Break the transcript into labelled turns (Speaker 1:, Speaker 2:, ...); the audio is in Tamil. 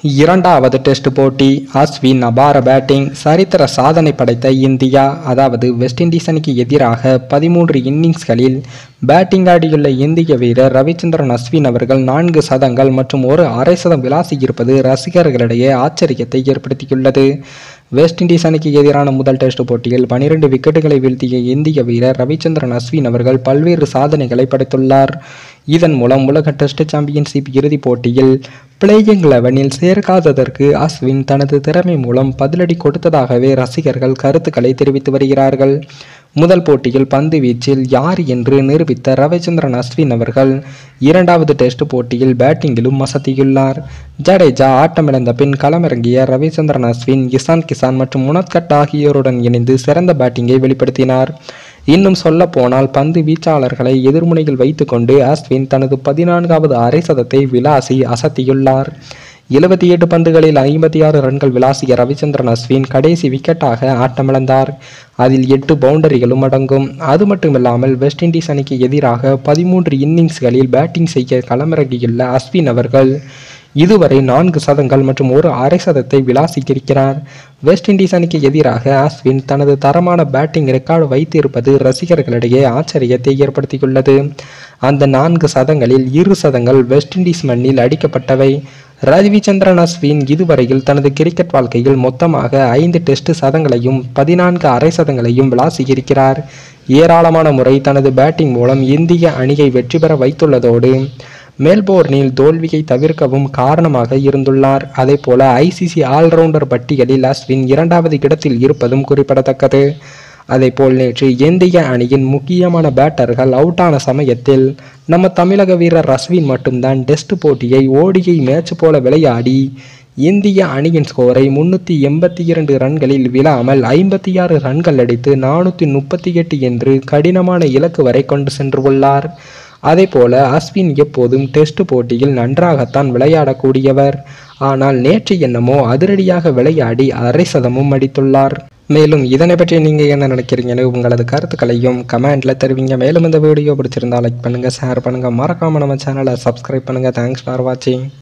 Speaker 1: இரண்டாவது டெஸ்ட் போட்டி அஸ்வின் அபார பேட்டிங் சரித்திர சாதனை படைத்த இந்தியா அதாவது வெஸ்ட் இண்டீஸ் அணிக்கு எதிராக பதிமூன்று இன்னிங்ஸ்களில் பேட்டிங் ஆடியுள்ள இந்திய வீரர் ரவிச்சந்திரன் அஸ்வின் அவர்கள் நான்கு சதங்கள் மற்றும் ஒரு அரை சதம் விளாசியிருப்பது ரசிகர்களிடையே ஆச்சரியத்தை ஏற்படுத்தியுள்ளது வெஸ்ட் இண்டீஸ் அணிக்கு எதிரான முதல் டெஸ்ட் போட்டியில் பனிரெண்டு விக்கெட்டுகளை வீழ்த்திய இந்திய வீரர் ரவிச்சந்திரன் அஸ்வின் அவர்கள் பல்வேறு சாதனைகளை படைத்துள்ளார் இதன் மூலம் உலக டெஸ்ட் சாம்பியன்ஷிப் இறுதிப் போட்டியில் பிளேயிங் லெவனில் சேர்க்காததற்கு அஸ்வின் தனது திறமை மூலம் பதிலடி கொடுத்ததாகவே ரசிகர்கள் கருத்துக்களை தெரிவித்து வருகிறார்கள் முதல் போட்டியில் பந்து வீச்சில் யார் என்று நிரூபித்த ரவிச்சந்திரன் அஸ்வின் அவர்கள் இரண்டாவது டெஸ்ட் போட்டியில் பேட்டிங்கிலும் அசத்தியுள்ளார் ஜடேஜா ஆட்டமிழந்த பின் களமிறங்கிய ரவிச்சந்திரன் அஸ்வின் இசான் கிசான் மற்றும் முனத்கட் ஆகியோருடன் இணைந்து சிறந்த பேட்டிங்கை வெளிப்படுத்தினார் இன்னும் சொல்ல போனால் பந்து வீச்சாளர்களை எதிர்முனையில் வைத்துக்கொண்டு அஸ்வின் தனது பதினான்காவது அரை சதத்தை விளாசி அசத்தியுள்ளார் எழுபத்தி எட்டு பந்துகளில் ஐம்பத்தி ஆறு ரன்கள் விளாசிய ரவிச்சந்திரன் அஸ்வின் கடைசி விக்கெட்டாக ஆட்டமிழந்தார் அதில் எட்டு பவுண்டரிகளும் அடங்கும் அது மட்டுமில்லாமல் வெஸ்ட் இண்டீஸ் அணிக்கு எதிராக பதிமூன்று இன்னிங்ஸ்களில் பேட்டிங் செய்ய களமிறங்கியுள்ள அஸ்வின் அவர்கள் இதுவரை நான்கு சதங்கள் மற்றும் ஒரு அரை சதத்தை விளாசித்திருக்கிறார் வெஸ்ட் இண்டீஸ் அணிக்கு எதிராக அஸ்வின் தனது தரமான பேட்டிங் ரெக்கார்டு வைத்திருப்பது ரசிகர்களிடையே ஆச்சரியத்தை ஏற்படுத்தியுள்ளது அந்த நான்கு சதங்களில் இரு சதங்கள் வெஸ்ட் இண்டீஸ் மண்ணில் அடிக்கப்பட்டவை ரவிச்சந்திரன் அஸ்வின் இதுவரையில் தனது கிரிக்கெட் வாழ்க்கையில் மொத்தமாக ஐந்து டெஸ்ட் சதங்களையும் பதினான்கு அரை சதங்களையும் விளாசியிருக்கிறார் ஏராளமான முறை தனது பேட்டிங் மூலம் இந்திய அணியை வெற்றி பெற வைத்துள்ளதோடு மெல்போர்னில் தோல்வியை தவிர்க்கவும் காரணமாக இருந்துள்ளார் அதேபோல ஐசிசி ஆல்ரவுண்டர் பட்டியலில் அஸ்வின் இரண்டாவது இடத்தில் இருப்பதும் குறிப்பிடத்தக்கது அதேபோல் நேற்று இந்திய அணியின் முக்கியமான பேட்டர்கள் அவுட் ஆன சமயத்தில் நம்ம தமிழக வீரர் அஸ்வின் மட்டும்தான் டெஸ்ட் போட்டியை ஓடியை மேட்ச் போல விளையாடி இந்திய அணியின் ஸ்கோரை முன்னூற்றி எண்பத்தி இரண்டு ரன்களில் விழாமல் ஐம்பத்தி ஆறு ரன்கள் அடித்து நானூற்றி முப்பத்தி எட்டு என்று கடினமான இலக்கு வரை கொண்டு சென்றுள்ளார் அதேபோல அஸ்வின் எப்போதும் டெஸ்ட் போட்டியில் நன்றாகத்தான் விளையாடக்கூடியவர் ஆனால் நேற்று என்னமோ அதிரடியாக விளையாடி அரை சதமும் அடித்துள்ளார் மேலும் இதனை பற்றி நீங்கள் என்ன நினைக்கிறீங்கன்னு உங்களது கருத்துக்களையும் கமெண்ட்ல தெரிவிங்க மேலும் இந்த வீடியோ பிடிச்சிருந்தா லைக் பண்ணுங்கள் ஷேர் பண்ணுங்கள் மறக்காமல் நம்ம சேனலை சப்ஸ்கிரைப் பண்ணுங்கள் தேங்க்ஸ் ஃபார் வாட்சிங்